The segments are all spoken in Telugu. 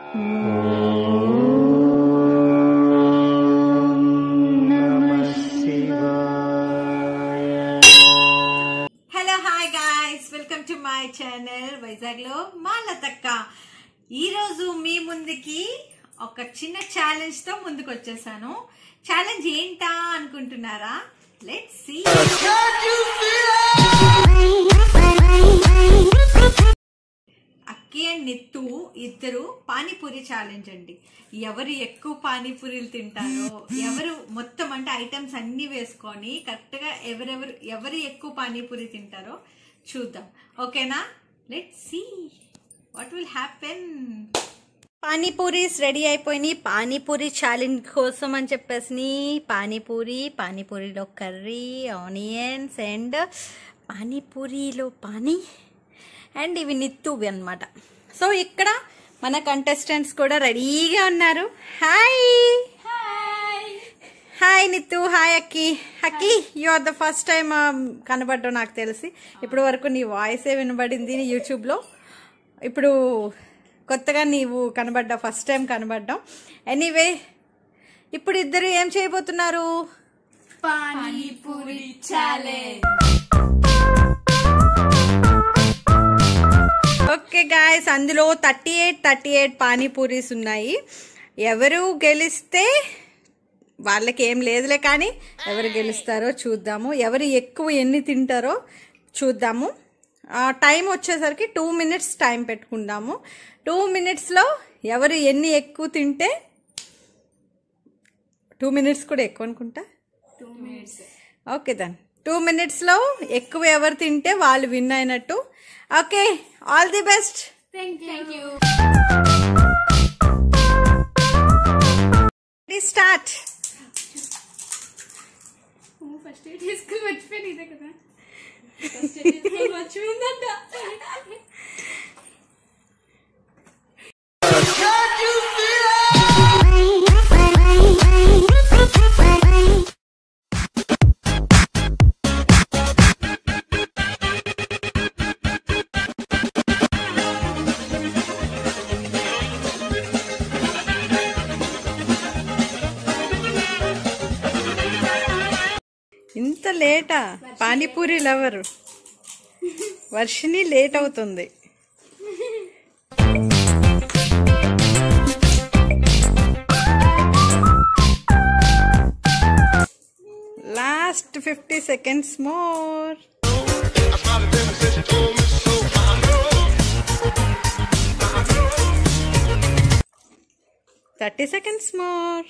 Hello hi guys welcome to my channel Vizag లో మా లతక్క ఈరోజు మీ ముందుకి ఒక చిన్న ఛాలెంజ్ తో ముందుకు వచ్చేసాను ఛాలెంజ్ ఏంటా అనుకుంటున్నారా let see Akki and Nittu ఇద్దరు పానీపూరి ఛాలెంజ్ అండి ఎవరు ఎక్కువ పానీపూరీలు తింటారో ఎవరు మొత్తం అంటే ఐటమ్స్ అన్ని వేసుకొని కరెక్ట్ గా ఎవరెవరు ఎవరు ఎక్కువ పానీపూరి తింటారో చూద్దాం ఓకేనా let see what will happen panipuris ready అయిపోయినాయి పానీపూరి ఛాలెంజ్ కోసం అని చెప్పేసి పానీపూరి పానీపూరిలో కర్రీ ఆనియన్స్ అండ్ పానీపూరిలో పానీ అండ్ ఇవి నిత్తువి అనమాట సో ఇక్కడ మన కంటెస్టెంట్స్ కూడా రెడీగా ఉన్నారు hi hi నిత్తు hi Akki Akki you are the first time కనబడ్డావు నాకు తెలిసి ఇప్పటి వరకు నీ వాయిసే వినబడింది యూట్యూబ్లో ఇప్పుడు కొత్తగా నీవు కనబడ్డావు ఫస్ట్ టైం కనబడ్డావు ఎనీవే ఇప్పుడు ఇద్దరు ఏం చేయబోతున్నారు పానీపూరి ఛాలెంజ్ ఓకే గాయస్ అందులో thirty eight thirty eight panipuris ఉన్నాయి ఎవరు గెలిస్తే వాళ్ళకి ఏం లేదులే కానీ ఎవరు గెలుస్తారో చూద్దాము ఎవరు ఎక్కువ ఎన్ని తింటారో చూద్దాము ఆ, టైం వచ్చేసరికి టూ మినిట్స్ టైం పెట్టుకుందాము టూ మినిట్స్లో ఎవరు ఎన్ని ఎక్కువ తింటే టూ మినిట్స్ కూడా ఎక్కువ అనుకుంటా two minutes okay then two మినిట్స్లో ఎక్కువ ఎవరు తింటే వాళ్ళు విన్ అయినట్టు okay all the best thank you start first aid తీసుకుని మర్చిపోయాను ఇదే కదా ఫస్ట్ ఎయిడ్ తీసుకుని మర్చిపోయిందంట ఇంత లేటా పానీపూరి లవర్ వర్షిని లేట్ అవుతుంది last fifty seconds more thirty seconds more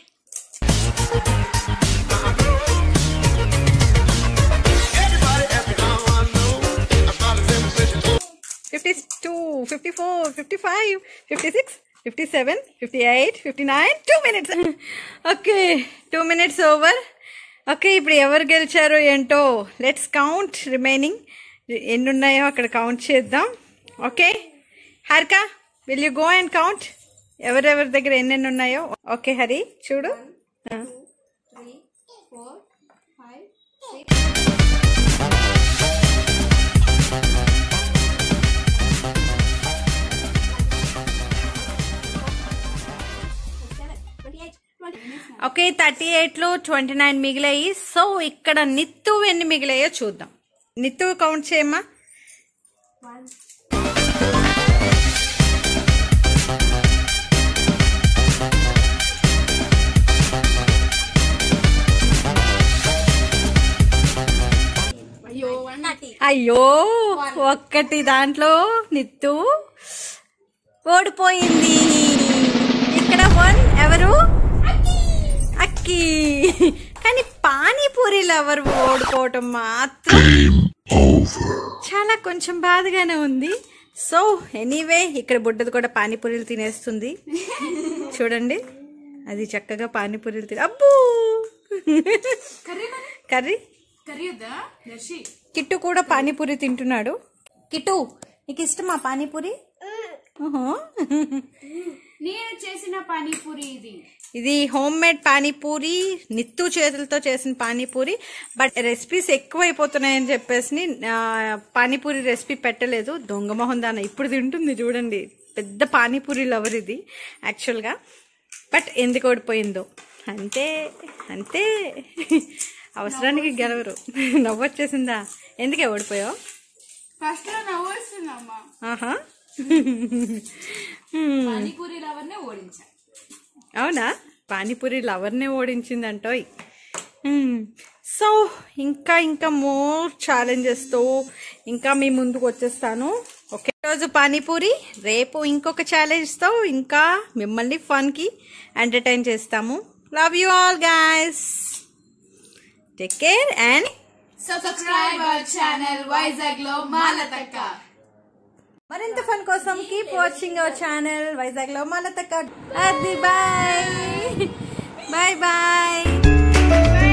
fifty two fifty four fifty five fifty six fifty seven fifty eight fifty nine two minutes okay two minutes over okay ఇప్పుడు ఎవరు గెలిచారో ఏంటో లెట్స్ కౌంట్ రిమైనింగ్ ఎన్ని ఉన్నాయో అక్కడ కౌంట్ చేద్దాం okay Harika will you go and count ఎవరెవరి దగ్గర ఎన్నెన్ని ఉన్నాయో ఓకే హరి చూడు ఆ. Three four five okay thirty ఎయిట్లో ట్వంటీ నైన్ మిగిలాయి సో ఇక్కడ నిత్తు ఎన్ని మిగిలాయో చూద్దాం నిత్తు కౌంట్ చేయమ్మా వన్ అయ్యో వన్ అయ్యో ఒక్కటి దాంట్లో నిత్తు ఓడిపోయింది ఇక్కడ వన్ ఎవరు అక్కి కానీ పానీపూరిలో ఎవరు ఓడిపోవటం మాత్రం చాలా కొంచెం బాధగానే ఉంది సో ఎనీవే ఇక్కడ బుడ్డది కూడా పానీపూరీలు తినేస్తుంది చూడండి అది చక్కగా పానీపూరీలు తినే అబ్బూ కర్రీ మరి కర్రీ కర్రీ వద్దా దర్శి కిట్టు కూడా పానీపూరి తింటున్నాడు కిట్టు నీకు ఇష్టమా పానీపూరి ఊహు. నేను చేసిన పానీపూరి ఇది ఇది హోమ్ మేడ్ పానీపూరి నిత్తు చేతులతో చేసిన పానీపూరి బట్ రెసిపీస్ ఎక్కువైపోతున్నాయని చెప్పేసి ఆ, పానీపూరి రెసిపీ పెట్టలేదు దొంగ మొహం దాన ఇప్పుడు తింటుంది చూడండి పెద్ద పానీపూరి లవర్ ఇది యాక్చువల్గా బట్ ఎందుకు ఓడిపోయిందో అంతే అంతే అవసరానికి గెలవరు నవ్వొచ్చేసిందా ఎందుకే ఓడిపోయావు ఫస్ట్ లో నవ్వు వస్తుందమ్మా ఆహా పానీపూరి లవర్నే ఓడించా అవునా పానీపూరి లవర్నే ఓడించిందంటోయ్ సో ఇంకా ఇంకా మోర్ ఛాలెంజెస్తో ఇంకా మీ ముందుకు వచ్చేస్తాను ఓకే రోజు పానీపూరి రేపు ఇంకొక ఛాలెంజ్తో ఇంకా మిమ్మల్ని ఫన్కి ఎంటర్టైన్ చేస్తాము love you all guys take care and subscribe our channel Vizag లో మాలతక్క మరింత ఫన్ కోసం keep watching our channel Vizag లో మళ్ళీ అది బాయ్ బాయ్ బాయ్